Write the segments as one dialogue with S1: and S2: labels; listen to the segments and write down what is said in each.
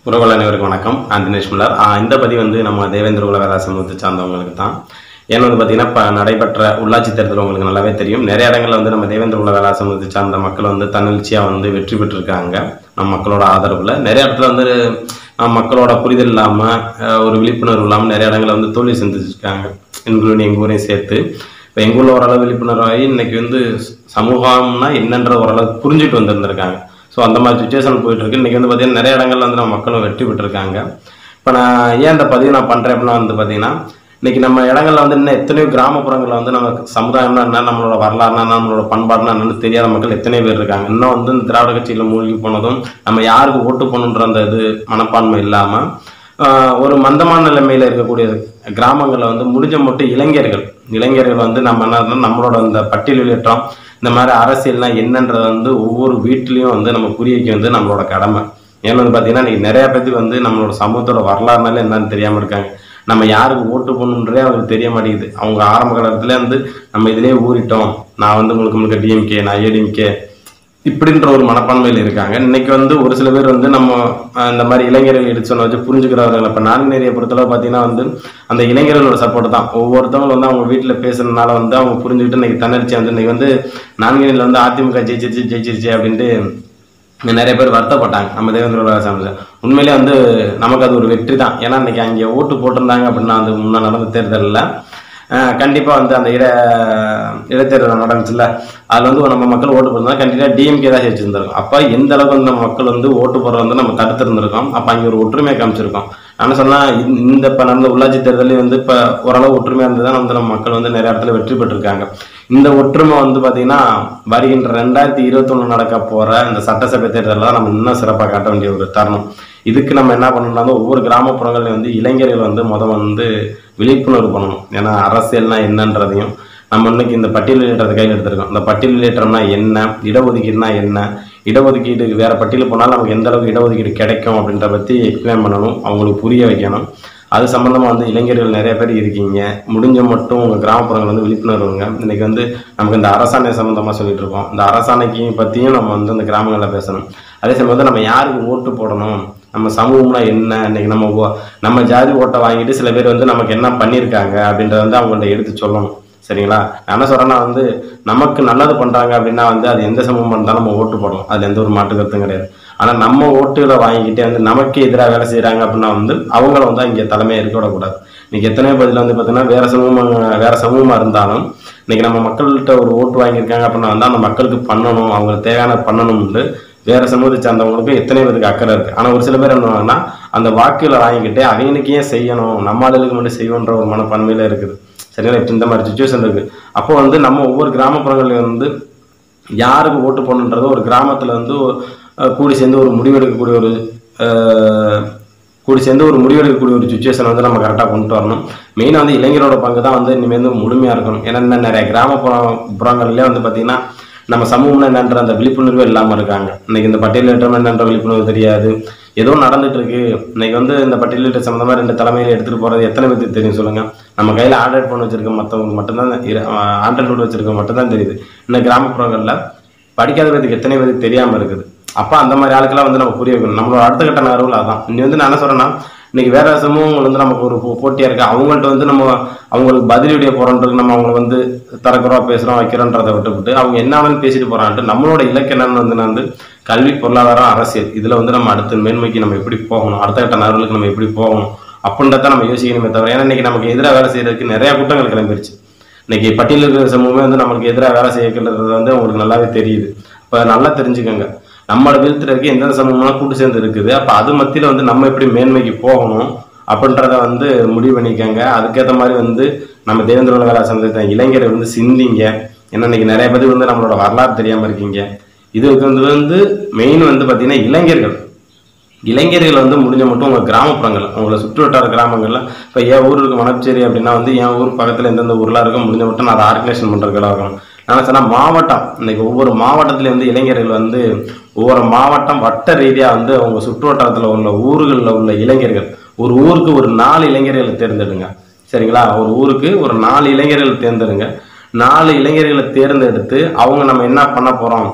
S1: உறவுகள் அனைவருக்கும் வணக்கம் நான் தினேஷ் முல்லார் ஆஹ் இந்த பதிவு வந்து நம்ம தேவேந்திர குல வேதா சமூகத்தை சார்ந்தவங்களுக்கு தான் ஏன்னா வந்து பார்த்தீங்கன்னா இப்போ நடைபெற்ற உள்ளாட்சி தேர்தல் உங்களுக்கு நல்லாவே தெரியும் நிறைய இடங்கள்ல வந்து நம்ம தேவேந்திர குல வேதா சமூகத்தை சார்ந்த மக்கள் வந்து தன்னெழுச்சியாக வந்து வெற்றி பெற்றிருக்காங்க நம்ம மக்களோட ஆதரவில் நிறைய இடத்துல வந்து ஆஹ் மக்களோட புரிதல் இல்லாமல் ஒரு விழிப்புணர்வு இல்லாமல் நிறைய இடங்கள்ல வந்து தோல்வி சந்திச்சிருக்காங்க இன்க்ளூடிங் எங்கள் ஊரையும் சேர்த்து இப்போ எங்கள் ஊரில் ஓரளவு விழிப்புணர்வாகி இன்னைக்கு வந்து சமூகம்னா என்னன்ற ஓரளவுக்கு புரிஞ்சுட்டு வந்திருந்திருக்காங்க ஸோ அந்த மாதிரி சுச்சுவேஷன் போயிட்டு இருக்கு இன்னைக்கு வந்து பார்த்தீங்கன்னா நிறைய இடங்கள்ல வந்து நம்ம மக்களும் வெற்றி பெற்றிருக்காங்க இப்போ நான் ஏன் இந்த பதிவு நான் பண்ணுறேன் அப்படின்னா வந்து பார்த்தீங்கன்னா இன்னைக்கு நம்ம இடங்கள்ல வந்து இன்னும் எத்தனையோ கிராமப்புறங்களில் வந்து நம்ம சமுதாயம்னா என்ன நம்மளோட வரலாறுனா என்ன, நம்மளோட பண்பாடுனா என்னன்னு தெரியாத மக்கள் எத்தனை பேர் இருக்காங்க இன்னும் வந்து இந்த திராவிட கட்சியில் மூழ்கி போனதும் நம்ம யாருக்கு ஓட்டு போகணுன்ற அந்த இது மனப்பான்மை இல்லாமல் ஆஹ் ஒரு மந்தமான நிலைமையில இருக்கக்கூடிய கிராமங்களில் வந்து முடிஞ்ச மட்டும் இளைஞர்கள் இளைஞர்கள் வந்து நம்ம என்ன நம்மளோட இந்த பட்டியல் வெளியேற்றம் இந்த மாதிரி அரசியல்னா என்னன்றதை வந்து ஒவ்வொரு வீட்லேயும் வந்து நம்ம புரிய வைக்க வந்து நம்மளோட கடமை ஏன்னா வந்து பார்த்தீங்கன்னா இன்னைக்கு நிறைய பேத்துக்கு வந்து நம்மளோட சமூகத்தோட வரலாறுனால என்னன்னு தெரியாமல் இருக்காங்க நம்ம யாருக்கு ஓட்டு போகணுன்றதே அவங்களுக்கு தெரிய மாட்டேங்குது அவங்க ஆரம்ப காலத்துல இருந்து நம்ம இதிலே ஊறிட்டோம் நான் வந்து முழுக்க முழுக்க டிஎம்கே நான் ஏடிஎம்கே இப்படின்ற ஒரு மனப்பான்மையில் இருக்காங்க இன்னைக்கு வந்து ஒரு சில பேர் வந்து நம்ம அஹ், இந்த மாதிரி இளைஞர்கள் எடுத்து சொன்ன வச்சு புரிஞ்சுக்கிறவர்கள் இப்போ நான்கு பொறுத்தளவு பார்த்தீங்கன்னா வந்து அந்த இளைஞர்களோட சப்போர்ட் தான் ஒவ்வொருத்தவங்களும் வந்து அவங்க வீட்டில் பேசுறதுனால வந்து அவங்க புரிஞ்சுக்கிட்டு இன்னைக்கு தன்னெழுச்சி வந்து இன்னைக்கு வந்து நான்கு வந்து அதிமுக ஜெயிச்சிருச்சு ஜெயிச்சிருச்சு அப்படின்ட்டு இங்க நிறைய பேர் வருத்தப்பட்டாங்க நம்ம தேவேந்திர சாமியில் உண்மையிலே வந்து நமக்கு அது ஒரு வெற்றி தான் ஏன்னா இன்னைக்கு அங்கே ஓட்டு போட்டிருந்தாங்க அப்படின்னா வந்து முன்னே நடந்த தேர்தலில் கண்டிப்பாக வந்து அந்த இட இடைத்தேர்தல் நடந்துச்சுல்ல அதில் வந்து நம்ம மக்கள் ஓட்டு போட்டிருந்தா கண்டிப்பாக டிஎம்கே தான் ஜெயிச்சிருந்திருக்கும் அப்போ எந்த அளவுக்கு வந்து நம்ம மக்கள் வந்து ஓட்டு போடுறது வந்து நம்ம தடுத்திருந்திருக்கோம் அப்போ அங்கே ஒரு ஒற்றுமையை காமிச்சிருக்கோம் நான் சொன்னால் இந்த இப்போ நடந்த உள்ளாட்சி தேர்தலையும் வந்து இப்போ ஓரளவு ஒற்றுமையாக இருந்து தான் வந்து நம்ம மக்கள் வந்து நிறைய இடத்துல வெற்றி பெற்றிருக்காங்க இந்த ஒற்றுமை வந்து பார்த்தீங்கன்னா வருகின்ற ரெண்டாயிரத்தி இருபத்தொன்று நடக்க போகிற இந்த சட்டசபை தேர்தலில் தான் நம்ம இன்னும் சிறப்பாக காட்ட வேண்டிய ஒரு தருணம் இதுக்கு நம்ம என்ன பண்ணணும்னா வந்து ஒவ்வொரு கிராமப்புறங்கள்லையும் வந்து இளைஞர்கள் வந்து முத வந்து விழிப்புணர்வு பண்ணணும் ஏன்னா அரசியல்னா என்னன்றதையும் நம்ம இன்னைக்கு இந்த பட்டியல் வெளியேற்றத்தை கையில் எடுத்திருக்கோம் இந்த பட்டியல் வெளியேற்றம்னா என்ன இடஒதுக்கீடுனா என்ன இடஒதுக்கீடு வேற பட்டியல் போனாலும் நமக்கு எந்த அளவுக்கு இடஒதுக்கீடு கிடைக்கும் அப்படின்ற பற்றி எக்ஸ்பிளைன் பண்ணணும் அவங்களுக்கு புரிய வைக்கணும் அது சம்பந்தமா வந்து இளைஞர்கள் நிறைய பேர் இருக்கீங்க முடிஞ்ச மட்டும் உங்க கிராமப்புறங்கள் வந்து விழிப்புணர்வுங்க இன்னைக்கு வந்து நமக்கு இந்த அரசாணை சம்பந்தமா சொல்லிட்டு இருக்கோம் இந்த அரசாணைக்கு பத்தியும் நம்ம வந்து இந்த கிராமங்களில் பேசணும் அதே சமயம் வந்து நம்ம யாருக்கு ஓட்டு போடணும் நம்ம சமூகம்னா என்ன இன்னைக்கு நம்ம ஓ- நம்ம ஜாதி ஓட்டை வாங்கிட்டு சில பேர் வந்து நமக்கு என்ன பண்ணியிருக்காங்க அப்படின்றத வந்து அவங்கள்ட்ட எடுத்து சொல்லணும் சரிங்களா நான் என்ன சொல்றேன்னா வந்து நமக்கு நல்லது பண்றாங்க அப்படின்னா வந்து அது எந்த சமூகம் இருந்தாலும் நம்ம ஓட்டு போடணும் அது எந்த ஒரு மாற்று கருத்தும் கிடையாது ஆனா நம்ம ஓட்டுகளை வாங்கிக்கிட்டே வந்து நமக்கு எதிராக வேலை செய்யறாங்க அப்படின்னா வந்து அவங்கள வந்து இங்க தலைமையை இருக்க விடக்கூடாது இன்னைக்கு எத்தனையோ பதில் வந்து பார்த்தீங்கன்னா வேற சமூகம் வேற சமூகமா இருந்தாலும் இன்னைக்கு நம்ம மக்கள்கிட்ட ஒரு ஓட்டு வாங்கியிருக்காங்க அப்படின்னா வந்து அந்த மக்களுக்கு பண்ணணும் அவங்களுக்கு தேவையான பண்ணணும்னு வேற சமூகத்தை சார்ந்தவங்களுக்கு எத்தனை பேருக்கு அக்கறை இருக்கு ஆனா ஒரு சில பேர் என்ன பண்ணுவாங்கன்னா அந்த வாக்குகளை வாங்கிக்கிட்டு அவங்களுக்கு ஏன் செய்யணும் நம்ம ஆளுகளுக்கு மட்டும் செய்வோன்ற ஒரு மனப்பான்மையில இருக்குது சரிங்களா இப்ப இந்த மாதிரி சுச்சுவேஷன் இருக்கு அப்போ வந்து நம்ம ஒவ்வொரு கிராமப்புறங்கள்லையும் வந்து யாருக்கு ஓட்டு போடணுன்றது ஒரு கிராமத்துல வந்து அஹ், கூடி சேர்ந்து ஒரு முடிவெடுக்கக்கூடிய ஒரு அஹ், கூடி சேர்ந்து ஒரு முடிவெடுக்கக்கூடிய ஒரு சுச்சுவேஷன் வந்து நம்ம கரெக்டாக கொண்டு வரணும் மெயினாக வந்து இளைஞரோட பங்கு தான் வந்து இனிமேல் வந்து முழுமையாக இருக்கணும் ஏன்னா இன்னும் நிறைய கிராமப்புற புறங்கள்லேயே வந்து பார்த்தீங்கன்னா நம்ம சமூகம்னா என்னன்ற அந்த விழிப்புணர்வே இல்லாமல் இருக்காங்க இன்னைக்கு இந்த பட்டியலிட்டம் என்னன்ற விழிப்புணர்வு தெரியாது ஏதோ நடந்துட்டு இருக்கு இன்னைக்கு வந்து இந்த பட்டியலிட்ட சம்மந்தமாக ரெண்டு தலைமையில எடுத்துகிட்டு போகிறது எத்தனை பேருக்கு தெரியும் சொல்லுங்க நம்ம கையில் ஆண்ட்ராய்ட் ஃபோன் வச்சிருக்க மற்றவங்க மட்டும்தான் ஆண்ட்ராய்ட் ஃபோன் வச்சிருக்க மட்டும்தான் தெரியுது இந்த கிராமப்புறங்களில் படிக்காத பேருக்கு எத்தனை பேருக்கு தெரியாமல் இருக்குது அப்போ அந்த மாதிரி ஆளுக்கெல்லாம் வந்து நம்ம புரிய வைக்கணும் நம்மளோட அடுத்த கட்ட நகர்வுல அதான் இன்னி வந்து நான் என்ன சொல்றேன்னா இன்னைக்கு வேற சமூகங்கள் வந்து நமக்கு ஒரு போ- போட்டியா இருக்கு அவங்கள்ட்ட வந்து நம்ம அவங்களுக்கு பதிலடிய போறோன்றது நம்ம அவங்களை வந்து தரக்குறோம் பேசுறோம் வைக்கிறோன்றதை விட்டுவிட்டு அவங்க என்ன வேணாலும் பேசிட்டு போறான்ட்டு நம்மளோட இலக்கு என்னன்னு வந்து நான் வந்து கல்வி பொருளாதாரம் அரசியல் இதுல வந்து நம்ம அடுத்த மேன்மைக்கு நம்ம எப்படி போகணும் அடுத்த கட்ட நகர்வுகளுக்கு நம்ம எப்படி போகணும் அப்படின்றத நம்ம யோசிக்கணுமே தவிர ஏன்னா இன்னைக்கு நமக்கு எதிராக வேலை செய்யறதுக்கு நிறைய கூட்டங்கள் கிளம்பிருச்சு இன்னைக்கு பட்டியலில் இருக்கிற சமூகமே வந்து நம்மளுக்கு எதிராக வேலை செய்யக்கிறது வந்து உங்களுக்கு நல்லாவே தெரியுது இப்போ நல்லா தெரிஞ்சுக்கோங்க நம்மளோட வீழ்த்துறதுக்கு எந்தெந்த சமூகம்லாம் கூட்டு சேர்ந்து இருக்குது அப்போ அது மத்தியில் வந்து நம்ம எப்படி மேன்மைக்கு போகணும் அப்படின்றத வந்து முடிவு பண்ணிக்கோங்க அதுக்கேற்ற மாதிரி வந்து நம்ம தேவேந்திர வேலை சந்தத்தை இளைஞரை வந்து சிந்திங்க ஏன்னா இன்னைக்கு நிறைய பேருக்கு வந்து நம்மளோட வரலாறு தெரியாமல் இருக்கீங்க இதுக்கு வந்து வந்து மெயின் வந்து பார்த்தீங்கன்னா இளைஞர்கள் இளைஞர்கள் வந்து முடிஞ்ச மட்டும் உங்கள் கிராமப்புறங்கள் உங்களை சுற்று வட்டார கிராமங்கள்ல இப்போ என் ஊர் இருக்கு மணச்சேரி அப்படின்னா வந்து என் ஊர் பக்கத்தில் எந்தெந்த ஊர்லாம் இருக்கும் முடிஞ்ச மட்டும் நான் அதை ஆர்கனைசேஷன் பண்ணுறதுக்கெல்லாம் இருக்கணும் நான் சொன்னால் மாவட்டம் இன்னைக்கு ஒவ்வொரு மாவட்டத்துலேயும் வந்து இளைஞர்கள் வந்து ஒவ்வொரு மாவட்டம் வட்ட ரீதியாக வந்து அவங்க சுற்று வட்டாரத்தில் உள்ள ஊர்களில் உள்ள இளைஞர்கள் ஒரு ஊருக்கு ஒரு நாலு இளைஞர்களை தேர்ந்தெடுங்க சரிங்களா ஒரு ஊருக்கு ஒரு நாலு இளைஞர்கள் தேர்ந்தெடுங்க நாலு இளைஞர்களை தேர்ந்தெடுத்து அவங்க நம்ம என்ன பண்ண போகிறோம்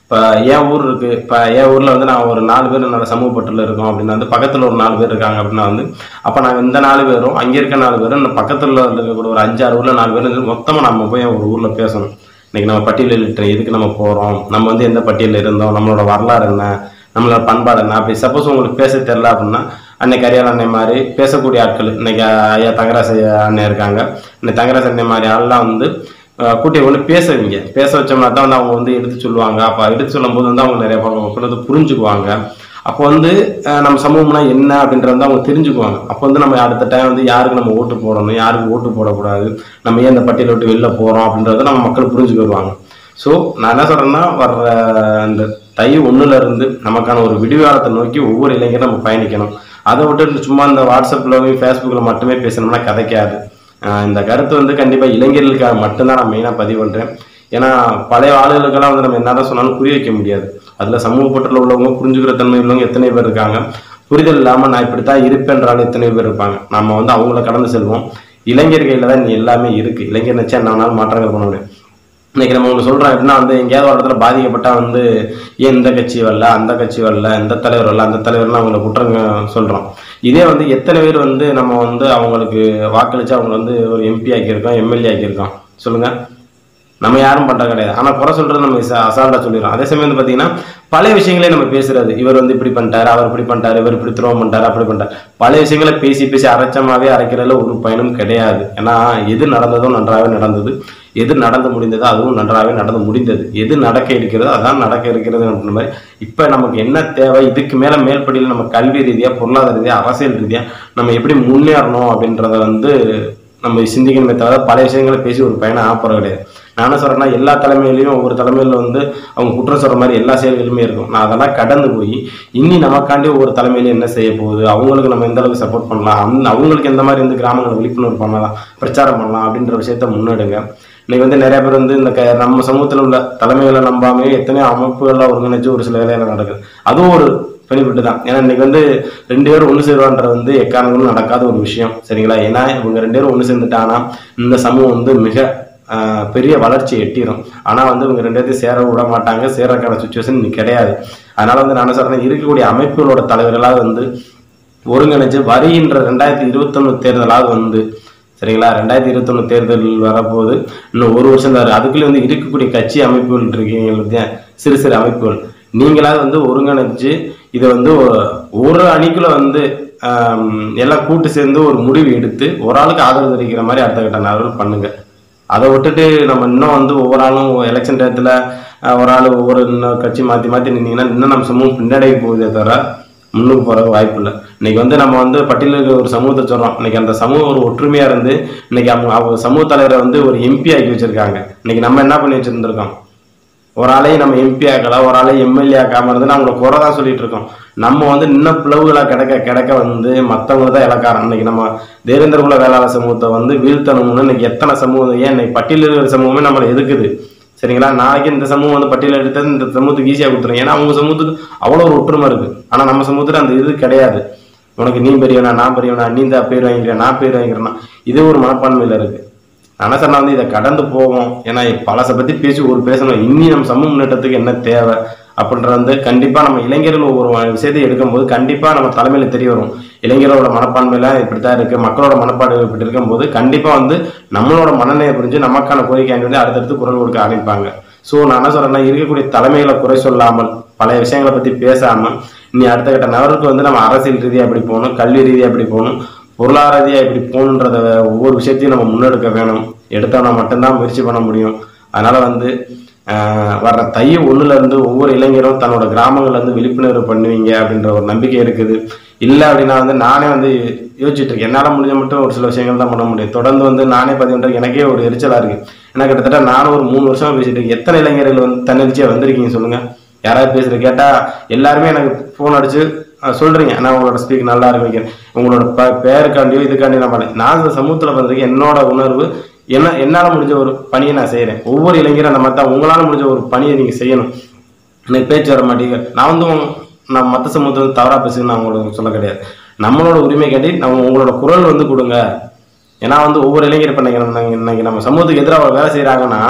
S1: இப்போ என் ஊர் இருக்கு இப்போ என் ஊர்ல வந்து நான் ஒரு நாலு பேர் நல்ல சமூக பற்றில் இருக்கோம் அப்படின்னா வந்து பக்கத்துல ஒரு நாலு பேர் இருக்காங்க அப்படின்னா வந்து அப்போ நாங்கள் இந்த நாலு பேரும் அங்கே இருக்க நாலு பேரும் இந்த பக்கத்துல இருக்கக்கூடிய ஒரு அஞ்சாறு ஊர்ல நாலு பேர் இருந்து மொத்தமாக நம்ம போய் ஒரு ஊர்ல பேசணும் இன்னைக்கு நம்ம பட்டியலிட்டு எதுக்கு நம்ம போறோம் நம்ம வந்து எந்த பட்டியலில் இருந்தோம் நம்மளோட வரலாறு என்ன நம்மளோட பண்பாடு என்ன அப்படி சப்போஸ் உங்களுக்கு பேச தெரியல அப்படின்னா அன்னைக்கு அரியால் அண்ணன் மாதிரி பேசக்கூடிய ஆட்கள் இன்னைக்கு ஐயா தங்கராசு அண்ணன் இருக்காங்க இன்னைக்கு தங்கராசு அண்ணன் மாதிரி ஆள்லாம் வந்து அஹ், கூட்டி கொண்டு பேச வைங்க பேச வச்சோம்னா தான் வந்து அவங்க வந்து எடுத்து சொல்லுவாங்க அப்போ எடுத்து சொல்லும்போது வந்து அவங்க நிறைய பக்கம் மக்கள் வந்து புரிஞ்சுக்குவாங்க அப்போ வந்து அஹ், நம்ம சமூகம்னா என்ன அப்படின்றத வந்து அவங்க தெரிஞ்சுக்குவாங்க அப்போ வந்து நம்ம அடுத்த டைம் வந்து யாருக்கு நம்ம ஓட்டு போடணும் யாருக்கு ஓட்டு போடக்கூடாது நம்ம ஏன் இந்த பட்டியலை விட்டு வெளில போகிறோம் அப்படின்றத நம்ம மக்கள் புரிஞ்சுக்க வருவாங்க ஸோ நான் என்ன சொல்றேன்னா வர்ற அந்த தை ஒண்ணுல இருந்து நமக்கான ஒரு விடிவாளத்தை நோக்கி ஒவ்வொரு இளைஞரும் நம்ம பயணிக்கணும் அதை விட்டு சும்மா இந்த வாட்ஸ்அப்லயும் ஃபேஸ்புக்கில் மட்டுமே பேசணும்னா கதைக்காது ஆஹ் இந்த கருத்து வந்து கண்டிப்பாக இளைஞர்களுக்காக மட்டும்தான் நான் மெயினாக பதிவு பண்ணுறேன் ஏன்னா பழைய ஆளுகளுக்கெல்லாம் வந்து நம்ம என்னதான் சொன்னாலும் புரிய வைக்க முடியாது அதில் சமூகப்பட்டில் உள்ளவங்க புரிஞ்சுக்கிற தன்மை உள்ளவங்க எத்தனை பேர் இருக்காங்க புரிதல் இல்லாமல் நான் இப்படித்தான் இருப்பேன்றாலும் எத்தனை பேர் இருப்பாங்க நம்ம வந்து அவங்கள கடந்து செல்வோம் இளைஞர் கையில் தான் நீ எல்லாமே இருக்கு இளைஞர் நினச்சா என்ன வேணாலும் மாற்றங்கள் பண்ண முடியும் இன்னைக்கு நம்ம ஒன்று சொல்றோம் எப்படின்னா வந்து எங்கேயாவது ஒரு இடத்துல பாதிக்கப்பட்டா வந்து ஏன் இந்த கட்சி வரல அந்த கட்சி வரல இந்த தலைவர் வரல அந்த தலைவர்னு அவங்கள குற்றங்க சொல்றோம் இதே வந்து எத்தனை பேர் வந்து நம்ம வந்து அவங்களுக்கு வாக்களிச்சு அவங்க வந்து ஒரு எம்பி ஆக்கியிருக்கோம் எம்எல்ஏ ஆக்கியிருக்கோம் சொல்லுங்க நம்ம யாரும் பண்ற கிடையாது ஆனா குறை சொல்றது நம்ம அச- அசால்ட்டா சொல்லிடுறோம் அதே சமயம் வந்து பாத்தீங்கன்னா பழைய விஷயங்களே நம்ம பேசுறது இவர் வந்து இப்படி பண்ணிட்டாரு அவர் இப்படி பண்ணிட்டாரு இவர் இப்படி துரோகம் பண்ணிட்டாரு அப்படி பண்ணிட்டாரு பழைய விஷயங்களை பேசி பேசி அரைச்சமாவே அரைக்கிறதுல ஒரு பயனும் கிடையாது ஏன்னா எது நடந்ததோ நன்றாகவே நடந்தது எது நடந்து முடிந்ததோ அதுவும் நன்றாகவே நடந்து முடிந்தது எது நடக்க இருக்கிறதோ அதான் நடக்க இருக்கிறது அப்படின்ற மாதிரி இப்ப நமக்கு என்ன தேவை இதுக்கு மேல மேல்படியில் நம்ம கல்வி ரீதியா பொருளாதார ரீதியா அரசியல் ரீதியா நம்ம எப்படி முன்னேறணும் அப்படின்றத வந்து நம்ம சிந்திக்கணுமே தவிர பல விஷயங்களை பேசி ஒரு பயணம் ஆப்பறம் கிடையாது நான் என்ன சொல்றேன்னா எல்லா தலைமையிலையும் ஒவ்வொரு தலைமையில வந்து அவங்க குற்றம் சொல்ற மாதிரி எல்லா செயல்களுமே இருக்கும் நான் அதெல்லாம் கடந்து போய் இனி நமக்காண்டி ஒவ்வொரு தலைமையில என்ன செய்ய போகுது அவங்களுக்கு நம்ம எந்த அளவுக்கு சப்போர்ட் பண்ணலாம் அந்த அவங்களுக்கு எந்த மாதிரி வந்து கிராமங்களை விழிப்புணர்வு பண்ணலாம் பிரச்சாரம் பண்ணலாம் அப்படின்ற விஷயத்த முன்னெடுங்க இன்னைக்கு வந்து நிறைய பேர் வந்து இந்த க- நம்ம சமூகத்தில் உள்ள தலைமைகளை நம்பாமே எத்தனையோ அமைப்புகள்ல ஒருங்கிணைச்சு ஒரு சில வேலைகள் நடக்குது அதுவும் ஒரு பெனிஃபிட் தான் ஏன்னா இன்னைக்கு வந்து ரெண்டு பேரும் ஒன்று சேருவான்றது வந்து எக்காரணங்களும் நடக்காத ஒரு விஷயம் சரிங்களா ஏன்னா இவங்க ரெண்டு பேரும் ஒன்று சேர்ந்துட்டாங்கன்னா இந்த சமூகம் வந்து மிக ஆஹ், பெரிய வளர்ச்சி எட்டிடும் ஆனா வந்து இவங்க ரெண்டு பேர்த்தையும் சேர விட மாட்டாங்க சேர்றக்கான சுச்சுவேஷன் இன்னைக்கு கிடையாது அதனால வந்து நான் என்ன சொல்றேன் இருக்கக்கூடிய அமைப்புகளோட தலைவர்களாக வந்து ஒருங்கிணைச்சு வருகின்ற ரெண்டாயிரத்தி இருபத்தொன்னு தேர்தலாவது வந்து சரிங்களா ரெண்டாயிரத்தி இருபத்தொன்னு தேர்தல் வரப்போகுது இன்னும் ஒரு வருஷம் தான் இருக்கு. அதுக்குள்ளே வந்து இருக்கக்கூடிய கட்சி அமைப்புகள் இருக்கீங்க இல்லையா? சிறு சிறு அமைப்புகள் நீங்களாவது வந்து ஒருங்கிணைச்சு இதை வந்து ஒ- ஒரு அணிக்குள்ள வந்து ஆம், எல்லாம் கூட்டு சேர்ந்து ஒரு முடிவு எடுத்து ஒரு ஆளுக்கு ஆதரவு தெரிவிக்கிற மாதிரி அடுத்த கட்ட நகர்வுகள் பண்ணுங்க அதை விட்டுட்டு நம்ம இன்னும் வந்து ஒவ்வொரு ஆளும் எலெக்ஷன் டயத்தில் ஒரு ஆள் ஒவ்வொரு இன்னும் கட்சி மாற்றி மாற்றி நின்னீங்கன்னா இன்னும் நம்ம சமூகம் பின்னடைய போகுதே தவிர முன்னுக்கு போகிறதுக்கு வாய்ப்பு இல்லை இன்னைக்கு வந்து நம்ம வந்து பட்டியலில் இருக்கிற ஒரு சமூகத்தை சொல்கிறோம் இன்னைக்கு அந்த சமூகம் ஒரு ஒற்றுமையாக இருந்து இன்னைக்கு அவங்க அவங்க சமூக தலைவரை வந்து ஒரு எம்பி ஆக்கி வச்சிருக்காங்க இன்னைக்கு நம்ம என்ன பண்ணி வச்சிருந்திருக்கோம் ஒரு ஆளையும் நம்ம எம்பி ஆக்கலாம் ஒரு ஆளையும் எம்எல்ஏ ஆக்காம இருந்து அவங்கள குறை தான் சொல்லிட்டு இருக்கோம் நம்ம வந்து இன்னும் பிளவுகளா கிடக்க கிடக்க வந்து மற்றவங்க தான் இலக்காரம் இன்னைக்கு நம்ம தேவேந்திர குல வேளாளர் சமூகத்தை வந்து வீழ்த்தணும்னு இன்னைக்கு எத்தனை சமூகம் ஏன் இன்னைக்கு பட்டியலில் இருக்கிற சமூகமே நம்மளை எதுக்குது சரிங்களா நாளைக்கு இந்த சமூகம் வந்து பட்டியல் எடுத்தது இந்த சமூகத்துக்கு ஈஸியாக கொடுத்துரும் ஏன்னா அவங்க சமூகத்துக்கு அவ்வளோ ஒரு ஒற்றுமை இருக்கு ஆனா நம்ம சமூகத்துல அந்த இது கிடையாது உனக்கு நீ பெரியவனா நான் பெரியவனா நீ இந்த பேர் வாங்கிக்கிறேன் நான் பேர் வாங்கிக்கிறேன்னா இது ஒரு மனப்பான்மையில இருக்கு ஆனா சார் நான் வந்து இதை கடந்து போவோம் ஏன்னா பழசை பத்தி பேசி ஒரு பேசணும் இன்னி நம்ம சமூக முன்னேற்றத்துக்கு என்ன தேவை அப்படின்றது வந்து கண்டிப்பா நம்ம இளைஞர்கள் ஒவ்வொரு விஷயத்தை எடுக்கும்போது கண்டிப்பா நம்ம தலைமையில தெரிய வரும் இளைஞரோட மனப்பான்மையில இப்படித்தான் இருக்கு மக்களோட மனப்பாடு இப்படி இருக்கும்போது கண்டிப்பா வந்து நம்மளோட மனநிலையை புரிஞ்சு நமக்கான கோரிக்கை வந்து அடுத்தடுத்து குரல் கொடுக்க ஆரம்பிப்பாங்க சோ நான் என்ன சொல்றேன்னா இருக்கக்கூடிய தலைமைகளை குறை சொல்லாமல் பழைய விஷயங்களை பத்தி பேசாம இனி அடுத்த கட்ட நகருக்கு வந்து நம்ம அரசியல் ரீதியா எப்படி போகணும் கல்வி ரீதியா எப்படி போகணும் பொருளாதார ரீதியா எப்படி போகணுன்றத ஒவ்வொரு விஷயத்தையும் நம்ம முன்னெடுக்க வேணும் எடுத்தோம்னா மட்டும்தான் முயற்சி பண்ண முடியும் அதனால வந்து ஆஹ், வர்ற தை ஒண்ணுல இருந்து ஒவ்வொரு இளைஞரும் தன்னோட கிராமங்கள்ல இருந்து விழிப்புணர்வு பண்ணுவீங்க அப்படின்ற ஒரு நம்பிக்கை இருக்குது இல்லை அப்படின்னா வந்து நானே வந்து யோசிச்சுட்டு இருக்கேன் என்னால் முடிஞ்ச மட்டும் ஒரு சில விஷயங்கள் தான் பண்ண முடியும் தொடர்ந்து வந்து நானே பதிவு பண்றதுக்கு எனக்கே ஒரு எரிச்சலா இருக்கு ஏன்னா கிட்டத்தட்ட நானும் ஒரு மூணு வருஷமா பேசிட்டு இருக்கேன் எத்தனை இளைஞர்கள் வந்து தன்னெழுச்சியா வந்திருக்கீங்க சொல்லுங்க யாராவது பேசுறது கேட்டா எல்லாருமே எனக்கு ஃபோன் அடிச்சு அஹ், சொல்றீங்க நான் உங்களோட ஸ்பீக் நல்லா இருக்கு வைக்கிறேன் உங்களோட ப- பேருக்காண்டியோ இதுக்காண்டியோ நான் பண்ணேன் நான் இந்த சமூகத்துல வந்திருக்கேன் என்னோட உணர்வு என்ன என்னால முடிஞ்ச ஒரு பணியை நான் செய்யறேன் ஒவ்வொரு இளைஞரும் அந்த மாதிரி உங்களால முடிஞ்ச ஒரு பணியை நீங்க செய்யணும் எனக்கு பேச்சு வர மாட்டேங்குது நான் வந்து உங்க- நான் மற்ற சமூகத்தை வந்து தவறா பேசுன்னு நான் உங்களுக்கு சொல்ல கிடையாது நம்மளோட உரிமை கேட்டி நம்ம உங்களோட குரல் வந்து கொடுங்க ஏன்னா வந்து ஒவ்வொரு இளைஞர் இப்ப இன்னைக்கு நம்ம இன்னைக்கு நம்ம சமூகத்துக்கு எதிராக வேலை செய்யறாங்கன்னா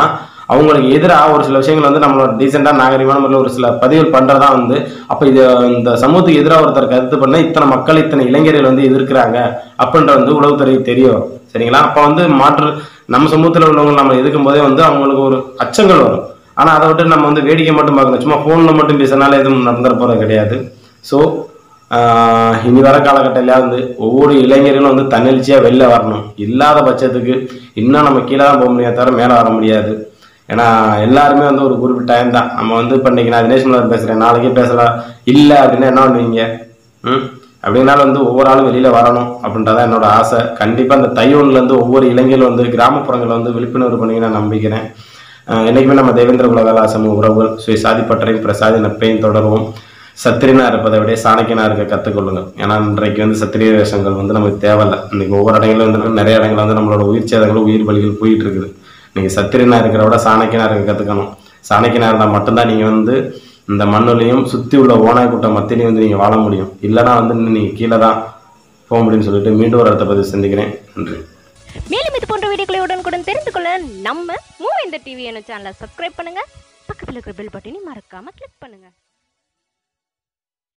S1: அவங்களுக்கு எதிராக ஒரு சில விஷயங்கள் வந்து நம்மளோட டீசெண்டாக நாகரிகமான முறையில் ஒரு சில பதிவுகள் பண்ணுறதா வந்து அப்போ இது இந்த சமூகத்துக்கு எதிராக ஒருத்தர் கருத்து பண்ண இத்தனை மக்கள் இத்தனை இளைஞர்கள் வந்து எதிர்க்கிறாங்க அப்படின்ற வந்து உளவுத்துறைக்கு தெரிய வரும் சரிங்களா அப்போ வந்து மாற்று நம்ம சமூகத்தில் உள்ளவங்க நம்ம எதிர்க்கும் போதே வந்து அவங்களுக்கு ஒரு அச்சங்கள் வரும் ஆனால் அதை விட்டு நம்ம வந்து வேடிக்கை மட்டும் பார்க்கணும் சும்மா ஃபோனில் மட்டும் பேசினால எதுவும் நடந்துட போகிறது கிடையாது ஸோ இனி வர காலகட்டத்தில் வந்து ஒவ்வொரு இளைஞர்களும் வந்து தன்னெழுச்சியாக வெளில வரணும் இல்லாத பட்சத்துக்கு இன்னும் நம்ம கீழே தான் போக முடியாது தவிர மேலே வர முடியாது ஏன்னா எல்லாருமே வந்து ஒரு குறிப்பிட்ட டைம் தான் நம்ம வந்து இப்போ இன்னைக்கு நான் தினேஷ் மலர் பேசுகிறேன் நாளைக்கே பேசலாம் இல்லை அப்படின்னா என்ன பண்ணுவீங்க ம் அப்படின்னாலும் வந்து ஒவ்வொரு ஆளும் வெளியில் வரணும் அப்படின்றதான் என்னோட ஆசை கண்டிப்பாக அந்த தையூன்லேருந்து ஒவ்வொரு இளைஞர்களும் வந்து கிராமப்புறங்களில் வந்து விழிப்புணர்வு பண்ணி நான் நம்பிக்கிறேன் அஹ் என்னைக்குமே நம்ம தேவேந்திர குலகலா சமூக உறவுகள் சுய சாதிப்பற்றையும் பிரசாதி நட்பையும் தொடருவோம் சத்திரியனா இருப்பதை விட சாணக்கியனா இருக்க கற்றுக்கொள்ளுங்கள் ஏன்னா இன்றைக்கு வந்து சத்திரிய வேஷங்கள் வந்து நமக்கு தேவையில்லை இன்னைக்கு ஒவ்வொரு இடங்களும் வந்து நிறைய இடங்கள் வந்து நம்மளோட உயிர் சேதங்களும் உயிர் பலிகள் போயிட்டு இருக்குது நீங்கள் சத்திரியனா இருக்கிற விட சாணக்கியனா இருக்க கற்றுக்கணும் சாணக்கியனா இருந்தால் மட்டும்தான் நீங்கள் வந்து இந்த மண்ணுலையும் சுற்றி உள்ள ஓனாய் கூட்டம் மத்தியிலையும் வந்து நீங்கள் வாழ முடியும் இல்லைன்னா வந்து நீங்கள் கீழே தான் போக முடியும்னு சொல்லிட்டு மீண்டும் ஒரு இடத்த பதிவு சந்திக்கிறேன் நன்றி
S2: மேலும் இது போன்ற வீடியோக்களை உடனுக்குடன் தெரிந்து கொள்ள நம்ம மூவேந்தர் டிவி என்ற சேனலை சப்ஸ்கிரைப் பண்ணுங்க பக்கத்தில் இருக்கிற பெல் பட்டனையும் மறக்காம கிளிக் பண்ணுங்க